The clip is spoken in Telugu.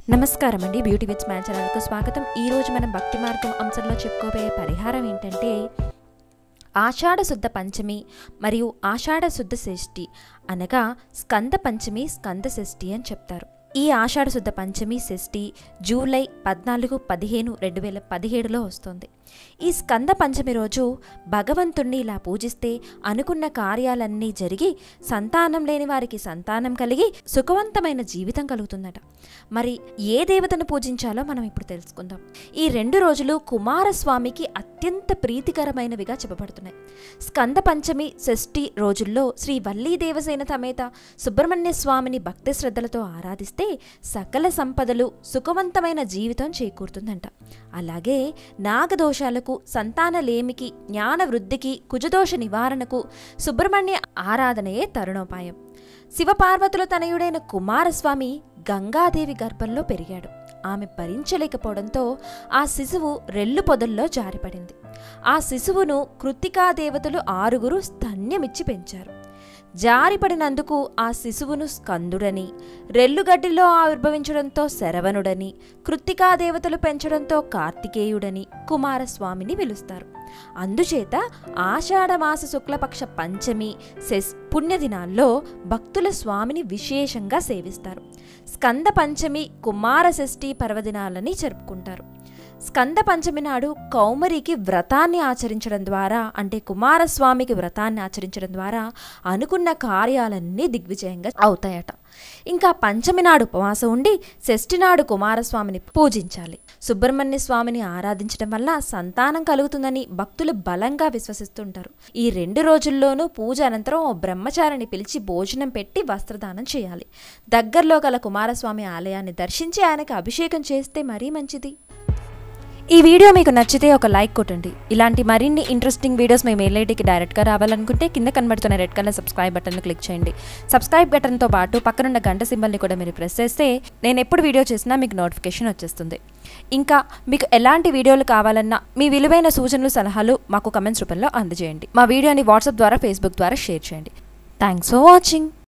నమస్కారం అండి బ్యూటీ విత్ స్మైల్ ఛానల్కు స్వాగతం ఈరోజు మనం భక్తి మార్గం అంశంలో చెప్పుకోబోయే పరిహారం ఏంటంటే ఆషాఢ శుద్ధ పంచమి మరియు ఆషాఢ శుద్ధ షష్ఠి అనగా స్కంద పంచమి స్కంద షష్ఠి అని చెప్తారు ఈ ఆషాఢ శుద్ధ పంచమి షష్ఠి జూలై పద్నాలుగు పదిహేను రెండు వేల పదిహేడులో వస్తుంది ఈ స్కంద పంచమి రోజు భగవంతుణ్ణి ఇలా పూజిస్తే అనుకున్న కార్యాలన్నీ జరిగి సంతానం లేని వారికి సంతానం కలిగి సుఖవంతమైన జీవితం కలుగుతుందట మరి ఏ దేవతను పూజించాలో మనం ఇప్పుడు తెలుసుకుందాం ఈ రెండు రోజులు కుమారస్వామికి అత్యంత ప్రీతికరమైనవిగా చెప్పబడుతున్నాయి స్కంద పంచమి షష్ఠి రోజుల్లో శ్రీ వల్లీ దేవసేన సమేత సుబ్రహ్మణ్య స్వామిని భక్తి శ్రద్ధలతో ఆరాధిస్తే సకల సంపదలు సుఖవంతమైన జీవితం చేకూరుతుందంట అలాగే నాగదోషాలకు సంతానలేమికి జ్ఞాన వృద్ధికి కుజదోష నివారణకు సుబ్రహ్మణ్య ఆరాధనయే తరుణోపాయం శివపార్వతుల తనయుడైన కుమారస్వామి గంగాదేవి గర్భంలో పెరిగాడు ఆమె భరించలేకపోవడంతో ఆ శిశువు రెల్లు పొదల్లో జారిపడింది ఆ శిశువును కృత్తికాదేవతలు ఆరుగురు స్తన్యమిచ్చి పెంచారు జారిపడినందుకు ఆ శిశువును స్కందుడని రెల్లుగడ్డిలో ఆవిర్భవించడంతో శరవణుడని కృత్తికాదేవతలు పెంచడంతో కార్తికేయుడని కుమారస్వామిని పిలుస్తారు అందుచేత ఆషాఢమాస శుక్లపక్ష పంచమి సెస్ పుణ్యదినాల్లో భక్తుల స్వామిని విశేషంగా సేవిస్తారు స్కంద పంచమి కుమార షష్ఠి పర్వదినాలని జరుపుకుంటారు స్కంద పంచమి నాడు కౌమరికి వ్రతాన్ని ఆచరించడం ద్వారా అంటే కుమారస్వామికి వ్రతాన్ని ఆచరించడం ద్వారా అనుకున్న కార్యాలన్నీ దిగ్విజయంగా అవుతాయట ఇంకా పంచమి నాడు ఉపవాసం ఉండి షష్ఠి నాడు కుమారస్వామిని పూజించాలి సుబ్రహ్మణ్య స్వామిని ఆరాధించడం వల్ల సంతానం కలుగుతుందని భక్తులు బలంగా విశ్వసిస్తుంటారు ఈ రెండు రోజుల్లోనూ పూజ అనంతరం ఓ బ్రహ్మచారిని పిలిచి భోజనం పెట్టి వస్త్రదానం చేయాలి దగ్గరలో గల కుమారస్వామి ఆలయాన్ని దర్శించి ఆయనకు అభిషేకం చేస్తే మరీ మంచిది ఈ వీడియో మీకు నచ్చితే ఒక లైక్ కొట్టండి ఇలాంటి మరిన్ని ఇంట్రెస్టింగ్ వీడియోస్ మీ మెయిల్ ఐడికి డైరెక్ట్గా రావాలనుకుంటే కింద కనబడుతున్న రెడ్ కలర్ సబ్స్క్రైబ్ బటన్ను క్లిక్ చేయండి సబ్స్క్రైబ్ బటన్తో పాటు పక్కనున్న గంట సింబల్ని కూడా మీరు ప్రెస్ చేస్తే నేను ఎప్పుడు వీడియో చేసినా మీకు నోటిఫికేషన్ వచ్చేస్తుంది ఇంకా మీకు ఎలాంటి వీడియోలు కావాలన్నా మీ విలువైన సూచనలు సలహాలు మాకు కమెంట్స్ రూపంలో అందజేయండి మా వీడియోని వాట్సాప్ ద్వారా ఫేస్బుక్ ద్వారా షేర్ చేయండి థ్యాంక్స్ ఫర్ వాచింగ్